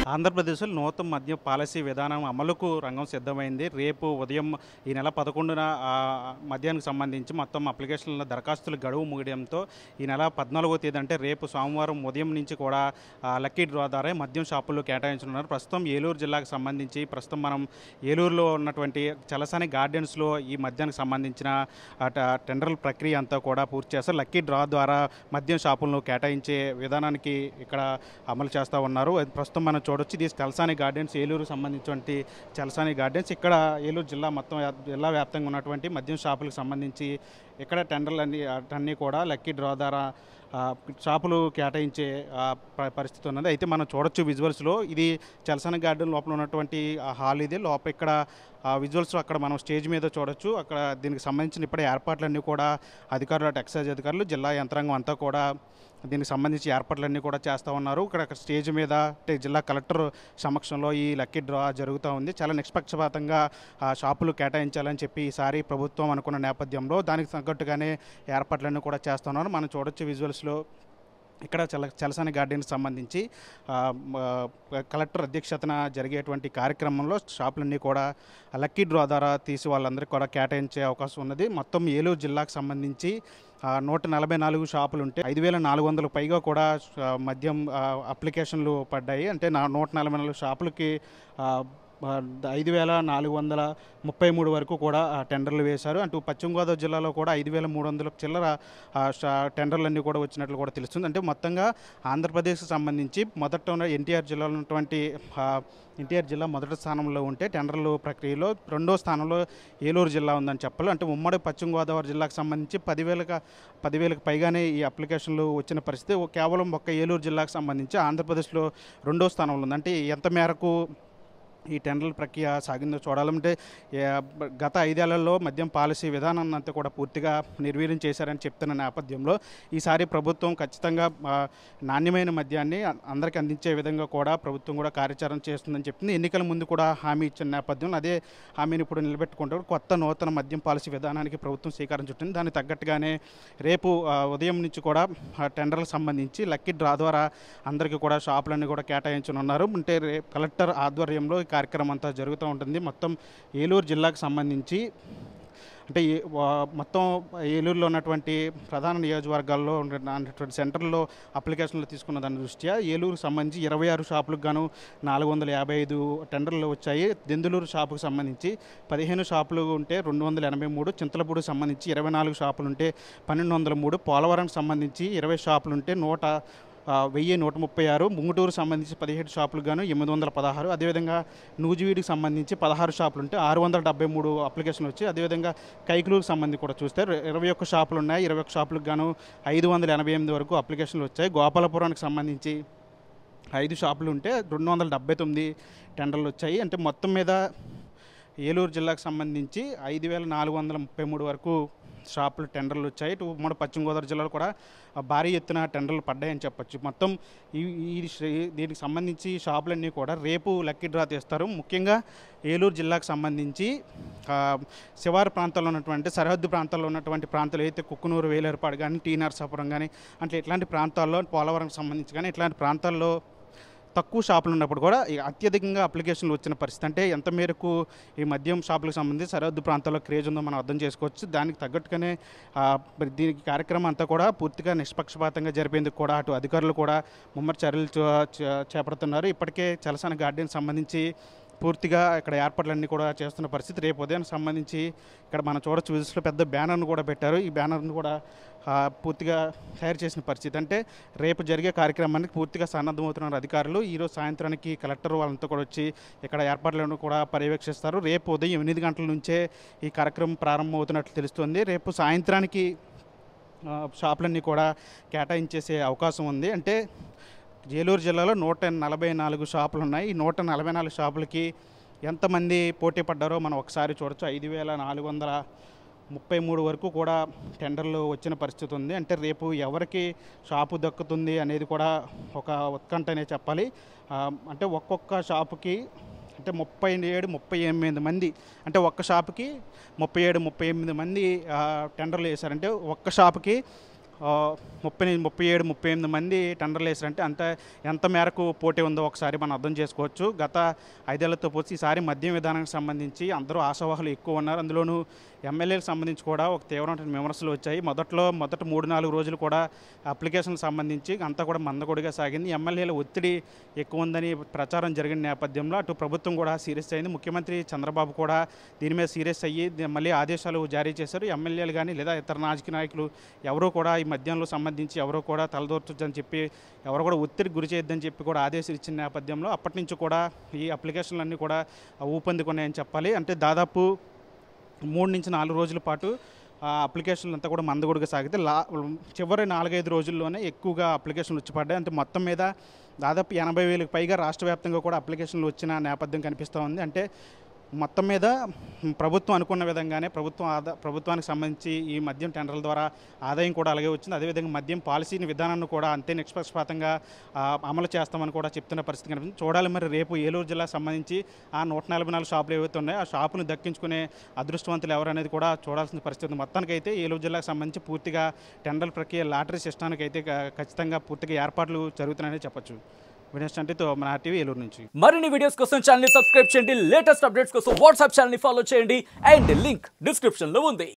ఆంధ్రప్రదేశ్లో నూతన మద్యం పాలసీ విధానం అమలుకు రంగం సిద్ధమైంది రేపు ఉదయం ఈ నెల పదకొండున ఆ, మద్యానికి సంబంధించి మొత్తం అప్లికేషన్ల దరఖాస్తుల గడువు ముగియడంతో ఈ నెల పద్నాలుగో తేదీ అంటే రేపు సోమవారం ఉదయం నుంచి కూడా ఆ, లక్కీ డ్రా ద్వారా మద్యం షాపులు కేటాయించనున్నారు ప్రస్తుతం ఏలూరు జిల్లాకు సంబంధించి ప్రస్తుతం మనం ఏలూరులో ఉన్నటువంటి చలసాని గార్డెన్స్లో ఈ మద్యానికి సంబంధించిన ఆ ట- టెండర్ల ప్రక్రియ అంతా కూడా పూర్తి చేస్తారు లక్కీ డ్రా ద్వారా మద్యం షాపులను కేటాయించే విధానానికి ఇక్కడ అమలు చేస్తూ ఉన్నారు అది ప్రస్తుతం మనం చూడొచ్చు ఇది చలసాని గార్డెన్స్ ఏలూరు సంబంధించినటువంటి చలసాని గార్డెన్స్ ఇక్కడ ఏలూరు జిల్లా మొత్తం వ్యా- జిల్లా వ్యాప్తంగా ఉన్నటువంటి మద్యం షాపులకు సంబంధించి ఇక్కడ టెండర్లు అన్ని అన్నీ కూడా లక్కీ డ్రా ద్వారా ఆ, షాపులు కేటాయించే ఆ, ప- పరిస్థితి ఉన్నది అయితే మనం చూడొచ్చు విజువల్స్లో ఇది చలసాని గార్డెన్ లోపల ఉన్నటువంటి ఆ హాల్ ఇది లోపల ఇక్కడ ఆ విజువల్స్ అక్కడ మనం స్టేజ్ మీద చూడొచ్చు అక్కడ దీనికి సంబంధించిన ఇప్పుడే ఏర్పాట్లన్నీ కూడా అధికారులు అటు ఎక్సైజ్ అధికారులు జిల్లా యంత్రాంగం అంతా కూడా దీనికి సంబంధించి ఏర్పాట్లన్నీ కూడా చేస్తూ ఉన్నారు ఇక్కడ ఒక స్టేజ్ మీద అంటే జిల్లా కలెక్టర్ సమక్షంలో ఈ లక్కీ డ్రా జరుగుతూ ఉంది చాలా నిష్పక్షపాతంగా ఆ షాపులు కేటాయించాలని చెప్పి ఈసారి ప్రభుత్వం అనుకున్న నేపథ్యంలో దానికి తగ్గట్టుగానే ఏర్పాట్లన్నీ కూడా చేస్తున్నారు మనం చూడొచ్చు విజువల్స్లో ఇక్కడ చల చలసాని గార్డెన్కి సంబంధించి ఆ, మ, కలెక్టర్ అధ్యక్షతన జరిగేటువంటి కార్యక్రమంలో షాపులన్నీ కూడా లక్కీ డ్రా ద్వారా తీసి వాళ్ళందరికీ కూడా కేటాయించే అవకాశం ఉన్నది మొత్తం ఏలూరు జిల్లాకు సంబంధించి ఆ, నూట నలభై నాలుగు షాపులు ఉంటే ఐదు వేల నాలుగు వందల పైగా కూడా ఆ, మద్యం ఆ, అప్లికేషన్లు పడ్డాయి అంటే నా నూట నలభై నాలుగు షాపులకి ఆ, ఆ, ఐదు వేల నాలుగు వందల ముప్పై మూడు వరకు కూడా ఆ, టెండర్లు వేశారు అటు పశ్చిమ గోదావరి జిల్లాలో కూడా ఐదు వేల మూడు వందల చిల్లర ఆ, షా- టెండర్లన్నీ కూడా వచ్చినట్లు కూడా తెలుస్తుంది అంటే మొత్తంగా ఆంధ్రప్రదేశ్కి సంబంధించి మొదట ఉన్న ఎన్టీఆర్ జిల్లాలో ఉన్నటువంటి ఆ, ఎన్టీఆర్ జిల్లా మొదటి స్థానంలో ఉంటే టెండర్లు ప్రక్రియలో రెండో స్థానంలో ఏలూరు జిల్లా ఉందని చెప్పాలి అంటే ఉమ్మడి పశ్చిమ గోదావరి జిల్లాకు సంబంధించి పదివేలకు పదివేలకు పైగానే ఈ అప్లికేషన్లు వచ్చిన పరిస్థితి ఓ- కేవలం ఒక్క ఏలూరు జిల్లాకు సంబంధించి ఆంధ్రప్రదేశ్లో రెండో స్థానంలో ఉంది అంటే ఎంత మేరకు ఈ టెండర్ల ప్రక్రియ సాగిందో చూడాలంటే ఏ, బ- గత ఐదేళ్లలో మద్యం పాలసీ విధానాన్ని అంతా కూడా పూర్తిగా నిర్వీర్యం చేశారని చెప్తున్న నేపథ్యంలో ఈసారి ప్రభుత్వం ఖచ్చితంగా ఆ, నాణ్యమైన మద్యాన్ని అ- అందరికీ అందించే విధంగా కూడా ప్రభుత్వం కూడా కార్యాచరణ చేస్తుందని చెప్తుంది ఎన్నికల ముందు కూడా హామీ ఇచ్చిన నేపథ్యంలో అదే హామీని ఇప్పుడు నిలబెట్టుకుంటూ కొత్త నూతన మద్యం పాలసీ విధానానికి ప్రభుత్వం శ్రీకారం చుట్టింది దానికి తగ్గట్టుగానే రేపు ఆ, ఉదయం నుంచి కూడా ఆ టెండర్లకు సంబంధించి లక్కీ డ్రా ద్వారా అందరికీ కూడా షాపులన్నీ కూడా కేటాయించనున్నారు అంటే రే కలెక్టర్ ఆధ్వర్యంలో ఈ కార్యక్రమం అంతా జరుగుతూ ఉంటుంది మొత్తం ఏలూరు జిల్లాకు సంబంధించి అంటే ఏ- వా- మొత్తం ఏలూరులో ఉన్నటువంటి ప్రధాన నియోజకవర్గాల్లో ఉన్నటువంటి సెంటర్లో అప్లికేషన్లు తీసుకున్న దాని దృష్ట్యా ఏలూరుకు సంబంధించి ఇరవై ఆరు షాపులకు గాను నాలుగు వందల యాభై ఐదు టెండర్లు వచ్చాయి దెందులూరు షాపుకు సంబంధించి పదిహేను షాపులు ఉంటే రెండు వందల ఎనభై మూడు చింతలపూడికి సంబంధించి ఇరవై నాలుగు షాపులు ఉంటే పన్నెండు వందల మూడు పోలవరంకి సంబంధించి ఇరవై షాపులు ఉంటే నూట ఆ, వెయ్యి నూట ముప్పై ఆరు ముంగుటూరు సంబంధించి పదిహేడు షాపులకు గాను ఎనిమిది వందల పదహారు అదేవిధంగా నూజివీడికి సంబంధించి పదహారు షాపులు ఉంటే ఆరు వందల డెబ్బై మూడు అప్లికేషన్లు వచ్చాయి అదేవిధంగా కైకులూరుకి సంబంధించి కూడా చూస్తే రె- ఇరవై ఒక్క షాపులు ఉన్నాయి ఇరవై ఒక్క షాపులకు గాను ఐదు వందల ఎనభై ఎనిమిది వరకు అప్లికేషన్లు వచ్చాయి గోపాలపురానికి సంబంధించి ఐదు షాపులు ఉంటే రెండు వందల డెబ్బై తొమ్మిది టెండర్లు వచ్చాయి అంటే మొత్తం మీద ఏలూరు జిల్లాకు సంబంధించి ఐదు వేల నాలుగు వందల ముప్పై మూడు వరకు షాపులు టెండర్లు వచ్చాయి ఇటు ఉమ్మడి పశ్చిమ గోదావరి జిల్లాలో కూడా ఆ, భారీ ఎత్తున టెండర్లు పడ్డాయని చెప్పొచ్చు మొత్తం ఈ ఈ శ్రీ- దీనికి సంబంధించి షాపులన్నీ కూడా రేపు లక్కీ డ్రా తీస్తారు ముఖ్యంగా ఏలూరు జిల్లాకు సంబంధించి ఆ, శివారు ప్రాంతాల్లో ఉన్నటువంటి సరిహద్దు ప్రాంతాల్లో ఉన్నటువంటి ప్రాంతాలు అయితే కుక్కునూరు వేలేరుపాడు కానీ టీ నరసాపురం కానీ అంటే ఇట్లాంటి ప్రాంతాల్లో పోలవరంకి సంబంధించి కానీ ఇట్లాంటి ప్రాంతాల్లో తక్కువ షాపులు ఉన్నప్పుడు కూడా ఈ అత్యధికంగా అప్లికేషన్లు వచ్చిన పరిస్థితి అంటే ఎంత మేరకు ఈ మద్యం షాపులకు సంబంధించి సరిహద్దు ప్రాంతాల్లో క్రేజ్ ఉందో మనం అర్థం చేసుకోవచ్చు దానికి తగ్గట్టుగానే ఆ, మరి దీనికి కార్యక్రమం అంతా కూడా పూర్తిగా నిష్పక్షపాతంగా జరిపేందుకు కూడా అటు అధికారులు కూడా ముమ్మడి చర్యలు చే- చే- చేపడుతున్నారు ఇప్పటికే చలసాని గార్డెన్ సంబంధించి పూర్తిగా ఇక్కడ ఏర్పాట్లన్నీ కూడా చేస్తున్న పరిస్థితి రేపు ఉదయం సంబంధించి ఇక్కడ మనం చూడొచ్చు విజిట్లో పెద్ద బ్యానర్ను కూడా పెట్టారు ఈ బ్యానర్ను కూడా ఆ, పూర్తిగా తయారు చేసిన పరిస్థితి అంటే రేపు జరిగే కార్యక్రమానికి పూర్తిగా సన్నద్ధమవుతున్నారు అధికారులు ఈరోజు సాయంత్రానికి కలెక్టర్ వాళ్ళంతా కూడా వచ్చి ఇక్కడ ఏర్పాట్లను కూడా పర్యవేక్షిస్తారు రేపు ఉదయం ఎనిమిది గంటల నుంచే ఈ కార్యక్రమం ప్రారంభమవుతున్నట్లు తెలుస్తుంది రేపు సాయంత్రానికి ఆ, షాపులన్నీ కూడా కేటాయించేసే అవకాశం ఉంది అంటే ఏలూరు జిల్లాలో నూట నలభై నాలుగు షాపులు ఉన్నాయి ఈ నూట నలభై నాలుగు షాపులకి ఎంతమంది పోటీ పడ్డారో మనం ఒకసారి చూడొచ్చు ఐదు వేల నాలుగు వందల ముప్పై మూడు వరకు కూడా టెండర్లు వచ్చిన పరిస్థితి ఉంది అంటే రేపు ఎవరికి షాపు దక్కుతుంది అనేది కూడా ఒక ఉత్కంఠనే చెప్పాలి ఆ, అంటే ఒక్కొక్క షాపుకి అంటే ముప్పై ఏడు ముప్పై ఎనిమిది మంది అంటే ఒక్క షాపుకి ముప్పై ఏడు ముప్పై ఎనిమిది మంది ఆ, టెండర్లు వేశారంటే ఒక్క షాపుకి ఆ, ముప్పై ఎనిమిది- ముప్పై ఏడు ముప్పై ఎనిమిది మంది టెండర్లు వేసారంటే అంత ఎంత మేరకు పోటీ ఉందో ఒకసారి మనం అర్థం చేసుకోవచ్చు గత ఐదేళ్లతో పోల్చి ఈసారి మద్యం విధానానికి సంబంధించి అందరూ ఆశావాహులు ఎక్కువ ఉన్నారు అందులోనూ ఎమ్మెల్యేలకు సంబంధించి కూడా ఒక తీవ్రమైన విమర్శలు వచ్చాయి మొదట్లో మొదట మూడు నాలుగు రోజులు కూడా అప్లికేషన్కి సంబంధించి అంతా కూడా మందకొడిగా సాగింది ఎమ్మెల్యేల ఒత్తిడి ఎక్కువ ఉందని ప్రచారం జరిగిన నేపథ్యంలో అటు ప్రభుత్వం కూడా సీరియస్ అయింది ముఖ్యమంత్రి చంద్రబాబు కూడా దీని మీద సీరియస్ అయ్యి ది- మళ్ళీ ఆదేశాలు జారీ చేశారు ఎమ్మెల్యేలు కానీ లేదా ఇతర రాజకీయ నాయకులు ఎవరూ కూడా ఈ మద్యంలో సంబంధించి ఎవరూ కూడా తలదూర్చొద్దని చెప్పి ఎవరు కూడా ఒత్తిడి గురి చేయొద్దని చెప్పి కూడా ఆదేశాలు ఇచ్చిన నేపథ్యంలో అప్పటి నుంచి కూడా ఈ అప్లికేషన్లు అన్నీ కూడా ఊపందుకున్నాయని చెప్పాలి అంటే దాదాపు మూడు నుంచి నాలుగు రోజుల పాటు ఆ అప్లికేషన్లు అంతా కూడా మందగుడిగా సాగితే లా చివరి నాలుగైదు రోజుల్లోనే ఎక్కువగా అప్లికేషన్లు వచ్చి పడ్డాయి అంటే మొత్తం మీద దాదాపు ఎనభై వేలకు పైగా రాష్ట్ర వ్యాప్తంగా కూడా అప్లికేషన్లు వచ్చిన నేపథ్యం కనిపిస్తూ ఉంది అంటే మొత్తం మీద ప్రభుత్వం అనుకున్న విధంగానే ప్రభుత్వం ఆదా ప్రభుత్వానికి సంబంధించి ఈ మద్యం టెండర్ల ద్వారా ఆదాయం కూడా అలాగే వచ్చింది అదేవిధంగా మద్యం పాలసీని విధానాన్ని కూడా అంతే నిష్పక్షపాతంగా ఆ, అమలు చేస్తామని కూడా చెప్తున్న పరిస్థితి కనిపిస్తుంది చూడాలి మరి రేపు ఏలూరు జిల్లాకు సంబంధించి ఆ నూట నలభై నాలుగు షాపులు ఏవైతే ఉన్నాయో ఆ షాపును దక్కించుకునే అదృష్టవంతులు ఎవరనేది కూడా చూడాల్సిన పరిస్థితి ఉంది మొత్తానికైతే ఏలూరు జిల్లాకు సంబంధించి పూర్తిగా టెండర్ ప్రక్రియ లాటరీ సిస్టానికి అయితే క- ఖచ్చితంగా పూర్తిగా ఏర్పాట్లు జరుగుతున్నాయని చెప్పొచ్చు వినేష్ అంటే మన టీవీ ఏలూరు నుంచి మరిన్ని వీడియోస్ కోసం ఛానల్ సబ్స్క్రైబ్ చేయండి లేటెస్ట్ అప్డేట్స్ కోసం వాట్సాప్ ఛానల్ ఫాలో చేయండి అండ్ లింక్ డిస్క్రిప్షన్ లో ఉంది